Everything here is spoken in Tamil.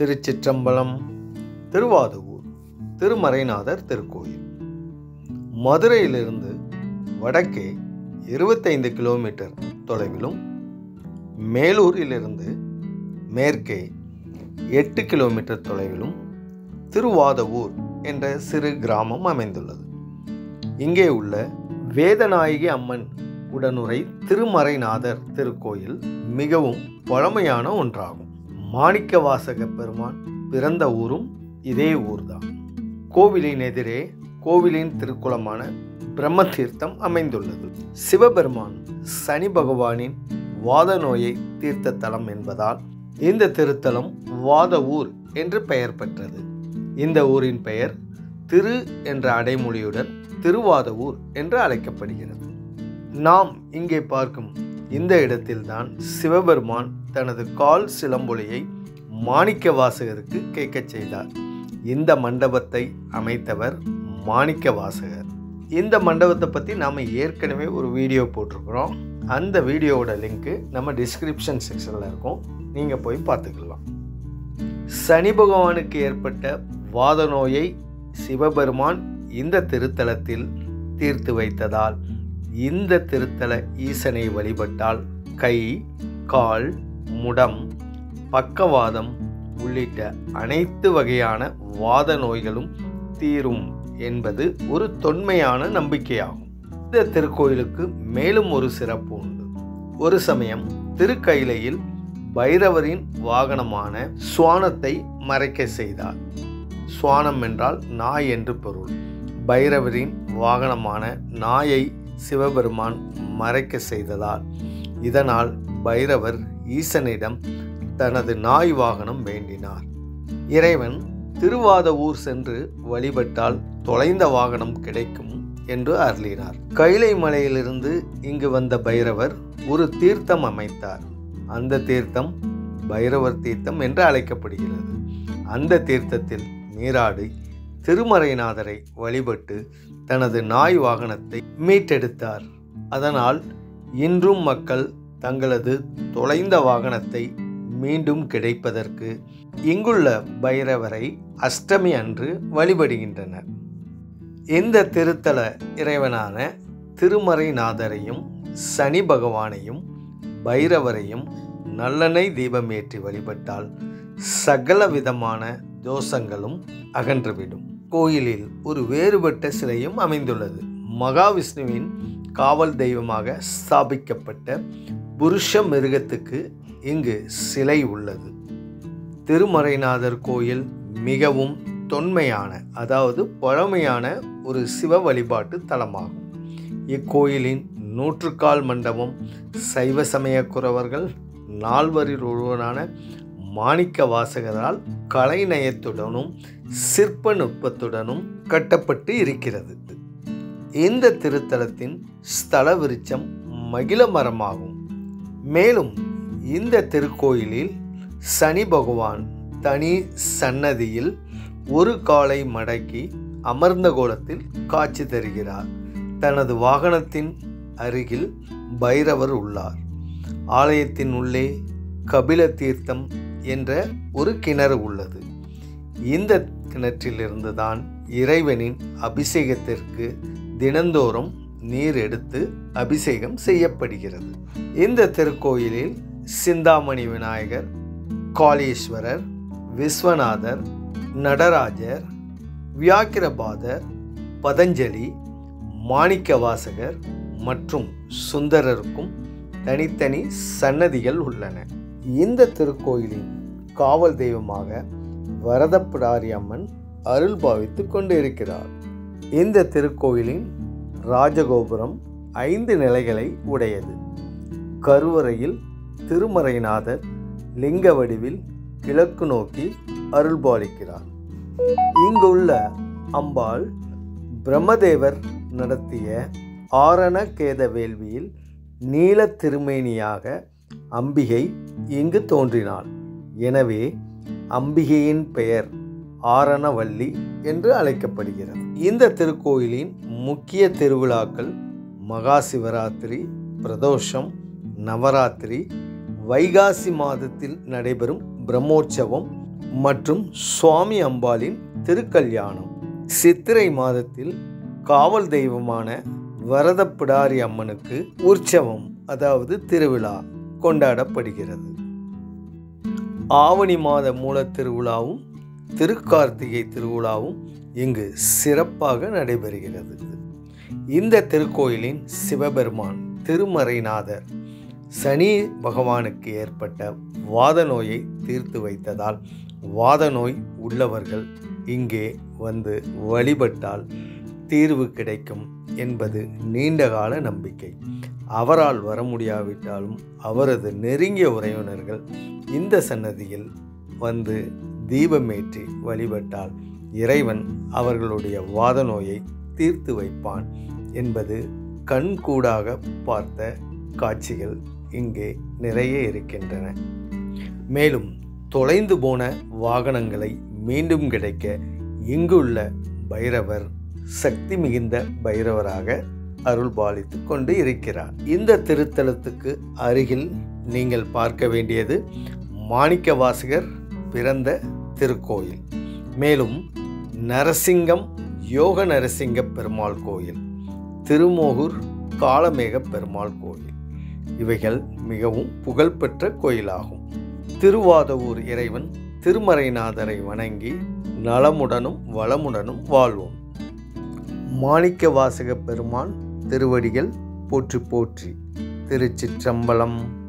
திருச்சிற்றம்பலம் திருவாதூர் திருமறைநாதர் திருக்கோயில் மதுரையிலிருந்து வடக்கே இருபத்தைந்து கிலோமீட்டர் தொலைவிலும் மேலூரிலிருந்து மேற்கே எட்டு கிலோமீட்டர் தொலைவிலும் திருவாதவூர் என்ற சிறு கிராமம் அமைந்துள்ளது இங்கே உள்ள வேதநாயகி அம்மன் உடனுரை திருமறைநாதர் திருக்கோயில் மிகவும் பழமையான ஒன்றாகும் மாணிக்க வாசக பெருமான் பிறந்த ஊரும் இதே ஊர்தான் கோவிலின் எதிரே கோவிலின் திருக்குளமான பிரம்ம தீர்த்தம் அமைந்துள்ளது சிவபெருமான் சனி பகவானின் வாத நோயை தீர்த்த தலம் என்பதால் இந்த திருத்தலம் வாத ஊர் என்று பெயர் பெற்றது இந்த ஊரின் பெயர் திரு என்ற அடைமொழியுடன் திருவாத ஊர் என்று அழைக்கப்படுகிறது நாம் இங்கே பார்க்கும் இந்த இடத்தில்தான் சிவபெருமான் தனது கால் சிலம்பொலியை மாணிக்க வாசகருக்கு கேட்கச் செய்தார் இந்த மண்டபத்தை அமைத்தவர் மாணிக்க வாசகர் இந்த மண்டபத்தை பற்றி நாம் ஏற்கனவே ஒரு வீடியோ போட்டிருக்கிறோம் அந்த வீடியோவோட லிங்க்கு நம்ம டிஸ்கிரிப்ஷன் செக்ஷனில் இருக்கும் நீங்கள் போய் பார்த்துக்கலாம் சனி பகவானுக்கு ஏற்பட்ட வாத நோயை சிவபெருமான் இந்த திருத்தலத்தில் தீர்த்து வைத்ததால் இந்த திருத்தல ஈசனை வழிபட்டால் கை கால் முடம் பக்கவாதம் உள்ளிட்ட அனைத்து வகையான வாத நோய்களும் தீரும் என்பது ஒரு தொன்மையான நம்பிக்கையாகும் இந்த திருக்கோயிலுக்கு மேலும் ஒரு சிறப்பு உண்டு ஒரு சமயம் திருக்கைலையில் பைரவரின் வாகனமான சுவானத்தை மறைக்க செய்தார் சுவானம் என்றால் நாய் என்று பொருள் பைரவரின் வாகனமான நாயை சிவபெருமான் மறைக்க செய்ததால் இதனால் பைரவர் ஈசனிடம் தனது நாய் வாகனம் வேண்டினார் இறைவன் திருவாத ஊர் சென்று வழிபட்டால் தொலைந்த வாகனம் கிடைக்கும் என்று அருளினார் கைலை மலையிலிருந்து இங்கு வந்த பைரவர் ஒரு தீர்த்தம் அமைத்தார் அந்த தீர்த்தம் பைரவர் தீர்த்தம் என்று அழைக்கப்படுகிறது அந்த தீர்த்தத்தில் நீராடி திருமறைநாதரை வழிபட்டு தனது நாய் வாகனத்தை மீட்டெடுத்தார் அதனால் இன்றும் மக்கள் தங்களது தொலைந்த வாகனத்தை மீண்டும் கிடைப்பதற்கு இங்குள்ள பைரவரை அஷ்டமி அன்று வழிபடுகின்றனர் இந்த திருத்தல இறைவனான திருமறைநாதரையும் சனி பகவானையும் பைரவரையும் நல்லெண்ணெய் தீபம் ஏற்றி வழிபட்டால் சகல விதமான தோஷங்களும் அகன்றுவிடும் கோயிலில் ஒரு வேறுபட்ட சிலையும் அமைந்துள்ளது மகாவிஷ்ணுவின் காவல் தெய்வமாக ஸ்தாபிக்கப்பட்ட புருஷ மிருகத்துக்கு இங்கு சிலை உள்ளது திருமறைநாதர் கோயில் மிகவும் தொன்மையான அதாவது பழமையான ஒரு சிவ வழிபாட்டு தலமாகும் இக்கோயிலின் நூற்றுக்கால் மண்டபம் சைவ சமய குறவர்கள் நால்வரில் ஒருவரான மாணிக்க வாசகரால் கலைநயத்துடனும் சிற்ப நுட்பத்துடனும் கட்டப்பட்டு இருக்கிறது இந்த திருத்தலத்தின் ஸ்தல விருட்சம் மகிழ மரமாகும் மேலும் இந்த திருக்கோயிலில் சனி பகவான் தனி சன்னதியில் ஒரு காலை மடக்கி அமர்ந்த கோலத்தில் காட்சி தருகிறார் தனது வாகனத்தின் அருகில் பைரவர் உள்ளார் ஆலயத்தின் உள்ளே கபில தீர்த்தம் என்ற ஒரு கிணறு உள்ளது இந்த கிணற்றிலிருந்து தான் இறைவனின் அபிஷேகத்திற்கு தினந்தோறும் நீர் எடுத்து அபிஷேகம் செய்யப்படுகிறது இந்த திருக்கோயிலில் சிந்தாமணி விநாயகர் காளீஸ்வரர் விஸ்வநாதர் நடராஜர் வியாக்கிரபாதர் பதஞ்சலி மாணிக்கவாசகர் மற்றும் சுந்தரருக்கும் தனித்தனி சன்னதிகள் உள்ளன இந்த திருக்கோயிலின் காவல் தெய்வமாக வரதப்பிடாரி அம்மன் அருள் பாவித்து கொண்டு இருக்கிறார் இந்த திருக்கோயிலின் ராஜகோபுரம் ஐந்து நிலைகளை உடையது கருவறையில் திருமறைநாதர் லிங்க வடிவில் கிழக்கு நோக்கி அருள்பாலிக்கிறார் இங்குள்ள அம்பாள் பிரம்மதேவர் நடத்திய ஆரண கேத வேள்வியில் நீல திருமேனியாக அம்பிகை இங்கு தோன்றினாள் எனவே அம்பிகையின் பெயர் ஆரணவல்லி என்று அழைக்கப்படுகிறது இந்த திருக்கோயிலின் முக்கிய திருவிழாக்கள் மகா சிவராத்திரி பிரதோஷம் நவராத்திரி வைகாசி மாதத்தில் நடைபெறும் பிரம்மோற்சவம் மற்றும் சுவாமி அம்பாளின் திருக்கல்யாணம் சித்திரை மாதத்தில் காவல் தெய்வமான வரத பிடாரி அம்மனுக்கு உற்சவம் அதாவது திருவிழா கொண்டாடப்படுகிறது ஆவணி மாத மூல திருவிழாவும் திருக்கார்த்திகை திருவிழாவும் இங்கு சிறப்பாக நடைபெறுகிறது இந்த திருக்கோயிலின் சிவபெருமான் திருமறைநாதர் சனி பகவானுக்கு ஏற்பட்ட வாத நோயை தீர்த்து வைத்ததால் வாத நோய் உள்ளவர்கள் இங்கே வந்து வழிபட்டால் தீர்வு கிடைக்கும் என்பது நீண்டகால நம்பிக்கை அவரால் வர முடியாவிட்டாலும் அவரது நெருங்கிய உறவினர்கள் இந்த சன்னதியில் வந்து தீபமேற்றி வழிபட்டால் இறைவன் அவர்களுடைய வாத நோயை தீர்த்து வைப்பான் என்பது கண்கூடாக பார்த்த காட்சிகள் இங்கே நிறைய இருக்கின்றன மேலும் தொலைந்து போன வாகனங்களை மீண்டும் கிடைக்க இங்குள்ள பைரவர் சக்தி மிகுந்த பைரவராக அருள் பாலித்து கொண்டு இருக்கிறார் இந்த திருத்தலத்துக்கு அருகில் நீங்கள் பார்க்க வேண்டியது மாணிக்க வாசகர் பிறந்த திருக்கோயில் மேலும் நரசிங்கம் யோக நரசிங்க பெருமாள் கோயில் திருமோகூர் காலமேக பெருமாள் கோயில் இவைகள் மிகவும் புகழ்பெற்ற கோயிலாகும் திருவாதவூர் இறைவன் திருமறைநாதரை வணங்கி நலமுடனும் வளமுடனும் வாழ்வோம் மாணிக்க வாசக பெருமான் திருவடிகள் போற்றி போற்றி திருச்சிற்றம்பலம்